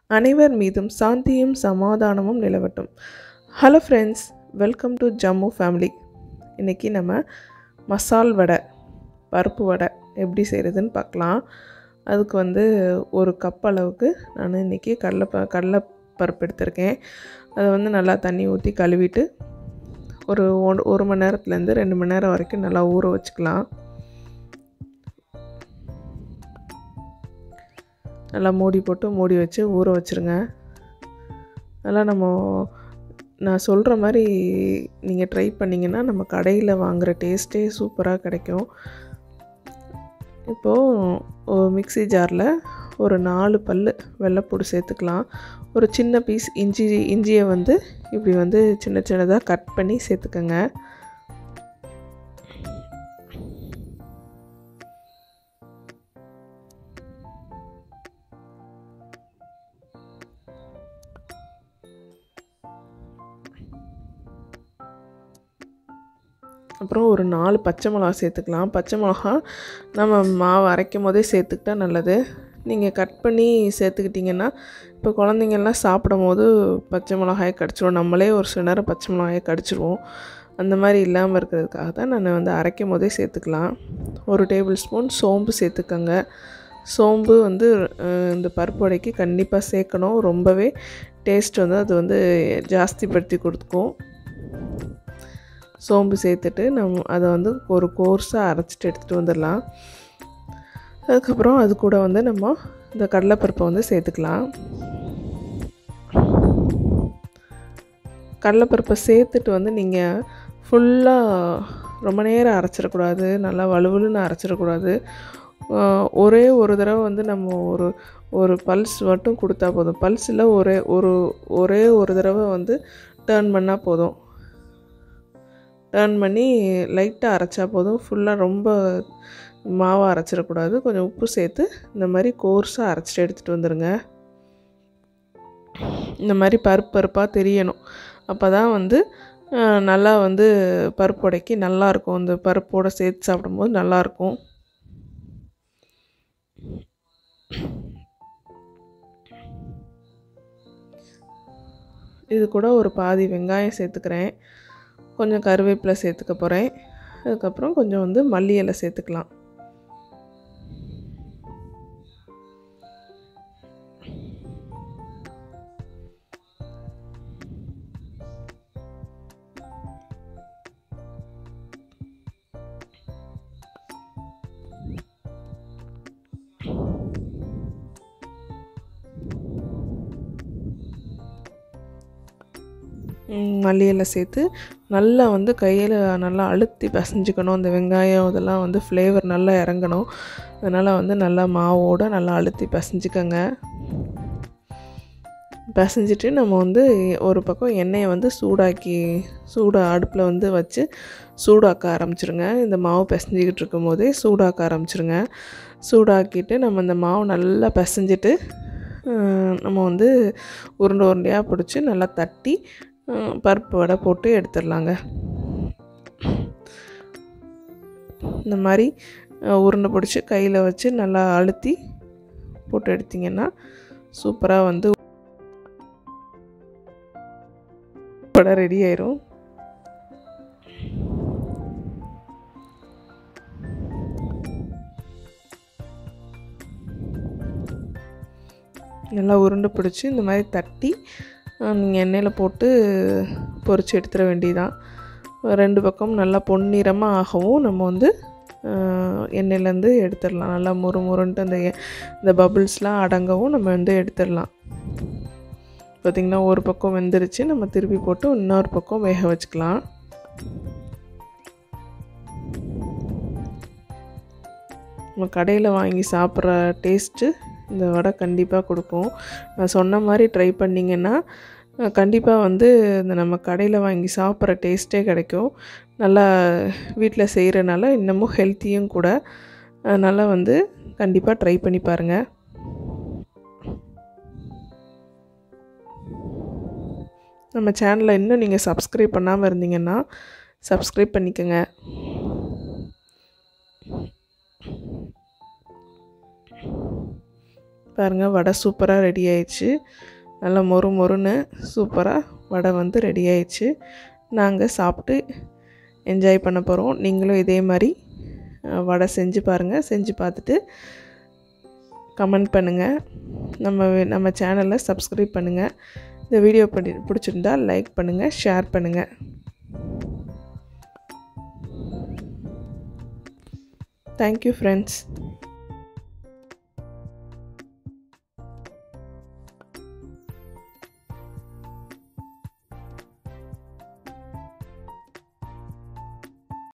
அனைவர் மீதும் சாந்தியும் சமாதானமும் நிலவட்டும் hello friends welcome to Jammu family இன்றைக்கி நம்ம மசால் வடை பருப்பு வடை எப்படி செய்கிறதுன்னு பார்க்கலாம் அதுக்கு வந்து ஒரு கப் அளவுக்கு நான் இன்றைக்கி கடலை ப கடலை பருப்பு எடுத்திருக்கேன் அதை வந்து நல்லா தண்ணி ஊற்றி கழுவிட்டு ஒரு ஒன் ஒரு மணி நேரத்துலேருந்து ரெண்டு மணி நேரம் வரைக்கும் நல்லா ஊற வச்சுக்கலாம் நல்லா மூடி போட்டு மூடி வச்சு ஊற வச்சுருங்க நல்லா நம்ம நான் சொல்கிற மாதிரி நீங்கள் ட்ரை பண்ணிங்கன்னா நம்ம கடையில் வாங்குகிற டேஸ்ட்டே சூப்பராக கிடைக்கும் இப்போது மிக்சி ஜாரில் ஒரு நாலு பல் வெள்ளைப்பூடு சேர்த்துக்கலாம் ஒரு சின்ன பீஸ் இஞ்சி இஞ்சியை வந்து இப்படி வந்து சின்ன சின்னதாக கட் பண்ணி சேர்த்துக்கோங்க அப்புறம் ஒரு நாலு பச்சை மிளகா சேர்த்துக்கலாம் பச்சை மிளகா நம்ம மாவு அரைக்கும் போதே சேர்த்துக்கிட்டா நல்லது நீங்கள் கட் பண்ணி சேர்த்துக்கிட்டிங்கன்னா இப்போ குழந்தைங்கள்லாம் சாப்பிடும் போது பச்சை மிளகாயை கடிச்சிடுவோம் நம்மளே ஒரு சில நேரம் பச்சை மிளகாயை கடிச்சிடுவோம் அந்த மாதிரி இல்லாமல் இருக்கிறதுக்காக தான் நான் வந்து அரைக்கும் போதே சேர்த்துக்கலாம் ஒரு டேபிள் ஸ்பூன் சோம்பு சேர்த்துக்கோங்க சோம்பு வந்து இந்த பருப்பு வடைக்கு கண்டிப்பாக சேர்க்கணும் ரொம்பவே டேஸ்ட் வந்து அது வந்து ஜாஸ்திப்படுத்தி கொடுக்கும் சோம்பு சேர்த்துட்டு நம்ம அதை வந்து ஒரு கோர்ஸாக அரைச்சிட்டு எடுத்துகிட்டு வந்துடலாம் அதுக்கப்புறம் அது கூட வந்து நம்ம இந்த கடலைப்பருப்பை வந்து சேர்த்துக்கலாம் கடலைப்பருப்பை சேர்த்துட்டு வந்து நீங்கள் ஃபுல்லாக ரொம்ப நேரம் அரைச்சிடக்கூடாது நல்லா வலுவலுன்னு அரைச்சிடக்கூடாது ஒரே ஒரு தடவை வந்து நம்ம ஒரு ஒரு பல்ஸ் மட்டும் கொடுத்தா போதும் பல்ஸில் ஒரே ஒரு ஒரே ஒரு தடவை வந்து டேர்ன் பண்ணால் போதும் டேர்ன் பண்ணி லைட்டாக அரைச்சா போதும் ஃபுல்லாக ரொம்ப மாவாக அரைச்சிடக்கூடாது கொஞ்சம் உப்பு சேர்த்து இந்த மாதிரி கோர்ஸாக அரைச்சிட்டு எடுத்துகிட்டு வந்துடுங்க இந்த மாதிரி பருப்பு பருப்பாக தெரியணும் அப்போ தான் வந்து நல்லா வந்து பருப்பு உடைக்கி நல்லாயிருக்கும் இந்த பருப்போடு சேர்த்து சாப்பிடும்போது நல்லாயிருக்கும் இது கூட ஒரு பாதி வெங்காயம் சேர்த்துக்கிறேன் கொஞ்சம் கருவேப்பிலை சேர்த்துக்க போகிறேன் அதுக்கப்புறம் கொஞ்சம் வந்து மல்லி இலை சேர்த்துக்கலாம் மல்லியில் சேர்த்து நல்லா வந்து கையில் நல்லா அழுத்தி பசைஞ்சிக்கணும் அந்த வெங்காயம் இதெல்லாம் வந்து ஃப்ளேவர் நல்லா இறங்கணும் அதனால் வந்து நல்லா மாவோடு நல்லா அழுத்தி பசைஞ்சிக்கோங்க பசைஞ்சிட்டு நம்ம வந்து ஒரு பக்கம் எண்ணெயை வந்து சூடாக்கி சூடாக அடுப்பில் வந்து வச்சு சூடாக்க ஆரம்பிச்சிருங்க இந்த மாவு பிசைஞ்சிக்கிட்டு இருக்கும் போதே சூடாக்க ஆரம்பிச்சிருங்க சூடாக்கிட்டு நம்ம இந்த மாவு நல்லா பிசைஞ்சிட்டு நம்ம வந்து உருண்டை உருண்டையாக பிடிச்சி நல்லா தட்டி பருப்பு வடை போட்டு எடுத்துடலாங்க இந்த மாதிரி உருண்டை பிடிச்சி கையில் வச்சு நல்லா அழுத்தி போட்டு எடுத்திங்கன்னா சூப்பராக வந்து வடை ரெடி ஆயிரும் நல்லா உருண்டை பிடிச்சி இந்த மாதிரி தட்டி நீங்கள் எண்ணெயில் போட்டு பொரித்து எடுத்துட வேண்டியதான் ரெண்டு பக்கம் நல்லா பொன்னிறமாக ஆகவும் நம்ம வந்து எண்ணெயிலேருந்து எடுத்துடலாம் நல்லா முறு முருன்ட்டு அந்த இந்த பபுள்ஸ்லாம் அடங்கவும் நம்ம வந்து எடுத்துடலாம் பார்த்திங்கன்னா ஒரு பக்கம் வெந்துருச்சு நம்ம திருப்பி போட்டு இன்னொரு பக்கம் வேக வச்சுக்கலாம் நம்ம கடையில் வாங்கி சாப்பிட்ற டேஸ்ட்டு இந்த வடை கண்டிப்பாக கொடுக்கும் நான் சொன்ன மாதிரி ட்ரை பண்ணிங்கன்னா கண்டிப்பாக வந்து இந்த நம்ம கடையில் வாங்கி சாப்பிட்ற டேஸ்ட்டே கிடைக்கும் நல்லா வீட்டில் செய்கிறனால இன்னமும் ஹெல்த்தியும் கூட அதனால் வந்து கண்டிப்பாக ட்ரை பண்ணி பாருங்கள் நம்ம சேனலை இன்னும் நீங்கள் சப்ஸ்கிரைப் பண்ணாமல் இருந்தீங்கன்னா சப்ஸ்கிரைப் பண்ணிக்கோங்க பாருங்கள் வடை சூப்பராக ரெடி ஆயிடுச்சு நல்லா மொறு மொறுன்னு சூப்பராக வடை வந்து ரெடி ஆயிடுச்சு நாங்கள் சாப்பிட்டு என்ஜாய் பண்ண போகிறோம் நீங்களும் இதே மாதிரி அஹ், வடை செஞ்சு பாருங்கள் செஞ்சு பார்த்துட்டு கமெண்ட் பண்ணுங்கள் நம்ம நம்ம சேனலை சப்ஸ்கிரைப் பண்ணுங்கள் இந்த வீடியோ பண்ணி பிடிச்சிருந்தா லைக் பண்ணுங்கள் ஷேர் பண்ணுங்கள் தேங்க்யூ ஃப்ரெண்ட்ஸ்